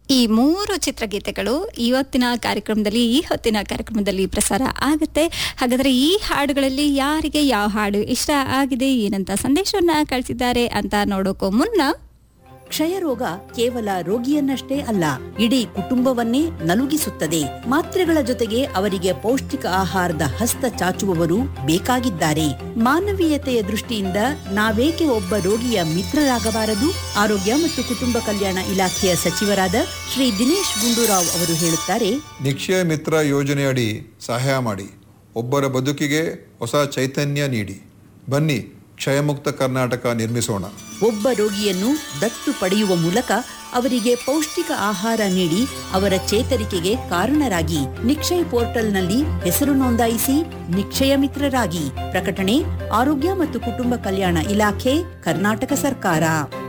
ಈ ಮೂರು ಚಿತ್ರಗೀತೆಗಳು ಇವತ್ತಿನ ಕಾರ್ಯಕ್ರಮದಲ್ಲಿ ಈ ಹೊತ್ತಿನ ಕಾರ್ಯಕ್ರಮದಲ್ಲಿ ಪ್ರಸಾರ ಆಗುತ್ತೆ ಹಾಗಾದ್ರೆ ಈ ಹಾಡುಗಳಲ್ಲಿ ಯಾರಿಗೆ ಯಾವ ಹಾಡು ಇಷ್ಟ ಆಗಿದೆ ಏನಂತ ಸಂದೇಶವನ್ನ ಕಳಿಸಿದ್ದಾರೆ ಅಂತ ನೋಡೋಕೋ ಮುನ್ನ ಕ್ಷಯರೋಗ ಕೇವಲ ರೋಗಿಯನ್ನಷ್ಟೇ ಅಲ್ಲ ಇಡೀ ಕುಟುಂಬವನ್ನೇ ನಲುಗಿಸುತ್ತದೆ ಮಾತ್ರೆಗಳ ಜೊತೆಗೆ ಅವರಿಗೆ ಪೌಷ್ಟಿಕ ಆಹಾರದ ಹಸ್ತ ಚಾಚುವವರು ಬೇಕಾಗಿದ್ದಾರೆ ಮಾನವೀಯತೆಯ ದೃಷ್ಟಿಯಿಂದ ನಾವೇಕೆ ಒಬ್ಬ ರೋಗಿಯ ಮಿತ್ರರಾಗಬಾರದು ಆರೋಗ್ಯ ಮತ್ತು ಕುಟುಂಬ ಕಲ್ಯಾಣ ಇಲಾಖೆಯ ಸಚಿವರಾದ ಶ್ರೀ ದಿನೇಶ್ ಗುಂಡೂರಾವ್ ಅವರು ಹೇಳುತ್ತಾರೆ ನಿಕ್ಷಯ ಮಿತ್ರ ಯೋಜನೆಯಡಿ ಸಹಾಯ ಮಾಡಿ ಒಬ್ಬರ ಬದುಕಿಗೆ ಹೊಸ ಚೈತನ್ಯ ನೀಡಿ ಬನ್ನಿ ಕ್ಷಯಮುಕ್ತ ಕರ್ನಾಟಕ ನಿರ್ಮಿಸೋಣ ಒಬ್ಬ ರೋಗಿಯನ್ನು ದತ್ತು ಪಡೆಯುವ ಮೂಲಕ ಅವರಿಗೆ ಪೌಷ್ಟಿಕ ಆಹಾರ ನೀಡಿ ಅವರ ಚೇತರಿಕೆಗೆ ಕಾರಣರಾಗಿ ನಿಕ್ಷಯ್ ಪೋರ್ಟಲ್ನಲ್ಲಿ ಹೆಸರು ನೋಂದಾಯಿಸಿ ನಿಕ್ಷಯ ಮಿತ್ರರಾಗಿ ಪ್ರಕಟಣೆ ಆರೋಗ್ಯ ಮತ್ತು ಕುಟುಂಬ ಕಲ್ಯಾಣ ಇಲಾಖೆ ಕರ್ನಾಟಕ ಸರ್ಕಾರ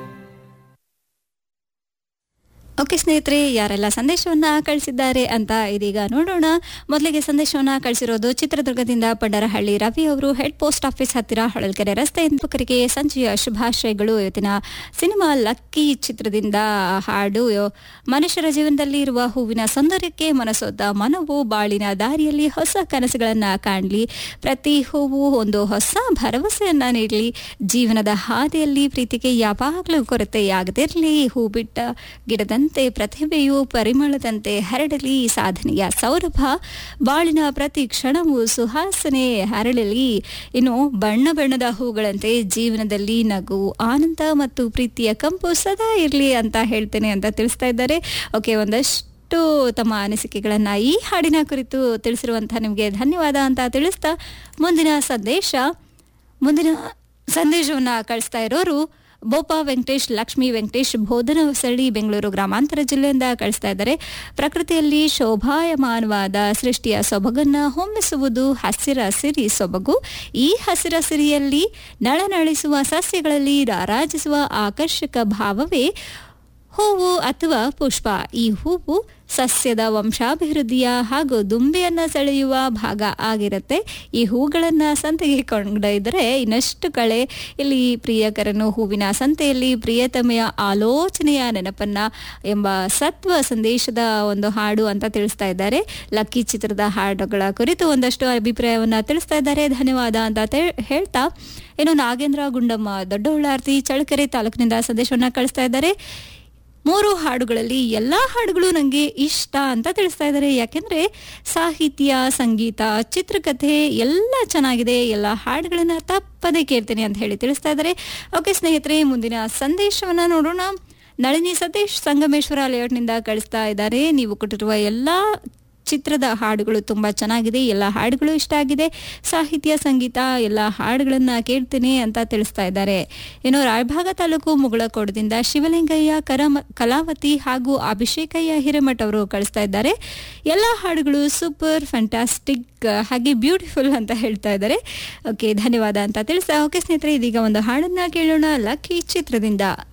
ಓಕೆ ಸ್ನೇಹಿತರೆ ಯಾರೆಲ್ಲ ಸಂದೇಶವನ್ನ ಕಳಿಸಿದ್ದಾರೆ ಅಂತ ಇದೀಗ ನೋಡೋಣ ಮೊದಲಿಗೆ ಸಂದೇಶವನ್ನ ಕಳಿಸಿರೋದು ಚಿತ್ರದುರ್ಗದಿಂದ ಪಂಡರಹಳ್ಳಿ ರವಿ ಅವರು ಹೆಡ್ ಪೋಸ್ಟ್ ಆಫೀಸ್ ಹತ್ತಿರ ಹೊಳಲ್ಕೆರೆ ರಸ್ತೆ ಎಂಬಕರಿಗೆ ಸಂಜೆಯ ಶುಭಾಶಯಗಳು ಇವತ್ತಿನ ಸಿನಿಮಾ ಲಕ್ಕಿ ಚಿತ್ರದಿಂದ ಹಾಡು ಮನುಷ್ಯರ ಜೀವನದಲ್ಲಿ ಇರುವ ಹೂವಿನ ಸೌಂದರ್ಯಕ್ಕೆ ಮನಸೋದ ಮನವು ಬಾಳಿನ ದಾರಿಯಲ್ಲಿ ಹೊಸ ಕನಸುಗಳನ್ನ ಕಾಣಲಿ ಪ್ರತಿ ಹೂವು ಒಂದು ಹೊಸ ಭರವಸೆಯನ್ನ ನೀಡಲಿ ಜೀವನದ ಹಾದಿಯಲ್ಲಿ ಪ್ರೀತಿಗೆ ಯಾವಾಗಲೂ ಕೊರತೆಯಾಗದಿರಲಿ ಹೂ ಬಿಟ್ಟ ಗಿಡದಂತೆ ಪ್ರತಿಭೆಯು ಪರಿಮಳದಂತೆ ಹರಡಲಿ ಸಾಧನೆಯ ಸೌರಭ ಬಾಳಿನ ಪ್ರತಿ ಕ್ಷಣವೂ ಸುಹಾಸನೆ ಹರಳಲಿ ಇನ್ನು ಬಣ್ಣ ಬಣ್ಣದ ಹೂಗಳಂತೆ ಜೀವನದಲ್ಲಿ ನಗು ಆನಂದ ಮತ್ತು ಪ್ರೀತಿಯ ಕಂಪು ಸದಾ ಇರಲಿ ಅಂತ ಹೇಳ್ತೇನೆ ಅಂತ ತಿಳಿಸ್ತಾ ಇದ್ದಾರೆ ಓಕೆ ಒಂದಷ್ಟು ತಮ್ಮ ಅನಿಸಿಕೆಗಳನ್ನ ಈ ಹಾಡಿನ ಕುರಿತು ತಿಳಿಸಿರುವಂತಹ ನಿಮಗೆ ಧನ್ಯವಾದ ಅಂತ ತಿಳಿಸ್ತಾ ಮುಂದಿನ ಸಂದೇಶ ಮುಂದಿನ ಸಂದೇಶವನ್ನ ಕಳಿಸ್ತಾ ಇರೋರು ಬೋಪಾ ವೆಂಕಟೇಶ್ ಲಕ್ಷ್ಮೀ ವೆಂಕಟೇಶ್ ಬೋಧನ ಹೊಸಳ್ಳಿ ಬೆಂಗಳೂರು ಗ್ರಾಮಾಂತರ ಜಿಲ್ಲೆಯಿಂದ ಕಳಿಸ್ತಾ ಇದ್ದಾರೆ ಪ್ರಕೃತಿಯಲ್ಲಿ ಶೋಭಾಯಮಾನವಾದ ಸೃಷ್ಟಿಯ ಸೊಬಗನ್ನ ಹೊಮ್ಮಿಸುವುದು ಹಸಿರ ಸಿರಿ ಸೊಬಗು ಈ ಹಸಿರ ಸಿರಿಯಲ್ಲಿ ನಳನಳಿಸುವ ಸಸ್ಯಗಳಲ್ಲಿ ರಾರಾಜಿಸುವ ಆಕರ್ಷಕ ಭಾವವೇ ಹೂವು ಅಥವಾ ಪುಷ್ಪ ಈ ಹೂವು ಸಸ್ಯದ ವಂಶಾಭಿವೃದ್ಧಿಯ ಹಾಗೂ ದುಂಬೆಯನ್ನ ಸೆಳೆಯುವ ಭಾಗ ಆಗಿರುತ್ತೆ ಈ ಹೂಗಳನ್ನ ಸಂತೆಗೆ ಕೊಂಡೊಯ್ದರೆ ಇನ್ನಷ್ಟು ಕಳೆ ಇಲ್ಲಿ ಪ್ರಿಯಕರನು ಹೂವಿನ ಸಂತೆಯಲ್ಲಿ ಪ್ರಿಯತಮೆಯ ಆಲೋಚನೆಯ ನೆನಪನ್ನ ಎಂಬ ಸತ್ವ ಸಂದೇಶದ ಒಂದು ಹಾಡು ಅಂತ ತಿಳಿಸ್ತಾ ಇದ್ದಾರೆ ಲಕ್ಕಿ ಚಿತ್ರದ ಹಾಡುಗಳ ಕುರಿತು ಒಂದಷ್ಟು ಅಭಿಪ್ರಾಯವನ್ನ ತಿಳಿಸ್ತಾ ಇದ್ದಾರೆ ಧನ್ಯವಾದ ಅಂತ ತೇ- ಹೇಳ್ತಾ ಇನ್ನು ನಾಗೇಂದ್ರ ಗುಂಡಮ್ಮ ದೊಡ್ಡಬಳ್ಳಾರ್ತಿ ಚಳ್ಳಕೆರೆ ತಾಲೂಕಿನಿಂದ ಸಂದೇಶವನ್ನ ಕಳಿಸ್ತಾ ಇದ್ದಾರೆ ಮೂರು ಹಾಡುಗಳಲ್ಲಿ ಎಲ್ಲ ಹಾಡುಗಳು ನನಗೆ ಇಷ್ಟ ಅಂತ ತಿಳಿಸ್ತಾ ಇದ್ದಾರೆ ಯಾಕೆಂದ್ರೆ ಸಾಹಿತ್ಯ ಸಂಗೀತ ಚಿತ್ರಕಥೆ ಎಲ್ಲ ಚೆನ್ನಾಗಿದೆ ಎಲ್ಲ ಹಾಡುಗಳನ್ನ ತಪ್ಪದೇ ಕೇಳ್ತೀನಿ ಅಂತ ಹೇಳಿ ತಿಳಿಸ್ತಾ ಇದ್ದಾರೆ ಓಕೆ ಸ್ನೇಹಿತರೆ ಮುಂದಿನ ಸಂದೇಶವನ್ನ ನೋಡೋಣ ನಳಿನಿ ಸತೀಶ್ ಸಂಗಮೇಶ್ವರ ಲೇಔಟ್ನಿಂದ ಕಳಿಸ್ತಾ ಇದ್ದಾರೆ ನೀವು ಕೊಟ್ಟಿರುವ ಎಲ್ಲ ಚಿತ್ರದ ಹಾಡುಗಳು ತುಂಬ ಚೆನ್ನಾಗಿದೆ ಎಲ್ಲ ಹಾಡುಗಳು ಇಷ್ಟ ಆಗಿದೆ ಸಾಹಿತ್ಯ ಸಂಗೀತ ಎಲ್ಲ ಹಾಡುಗಳನ್ನ ಕೇಳ್ತೀನಿ ಅಂತ ತಿಳಿಸ್ತಾ ಇದ್ದಾರೆ ಇನ್ನು ರಾಯಭಾಗ ತಾಲೂಕು ಮುಗಳಕೋಡದಿಂದ ಶಿವಲಿಂಗಯ್ಯ ಕರಮ ಕಲಾವತಿ ಹಾಗೂ ಅಭಿಷೇಕಯ್ಯ ಹಿರೇಮಠ್ ಅವರು ಕಳಿಸ್ತಾ ಇದ್ದಾರೆ ಎಲ್ಲ ಹಾಡುಗಳು ಸೂಪರ್ ಫ್ಯಾಂಟಾಸ್ಟಿಕ್ ಹಾಗೆ ಬ್ಯೂಟಿಫುಲ್ ಅಂತ ಹೇಳ್ತಾ ಇದ್ದಾರೆ ಓಕೆ ಧನ್ಯವಾದ ಅಂತ ತಿಳಿಸ್ತಾ ಓಕೆ ಸ್ನೇಹಿತರೆ ಇದೀಗ ಒಂದು ಹಾಡನ್ನ ಕೇಳೋಣ ಲಕ್ಕಿ ಚಿತ್ರದಿಂದ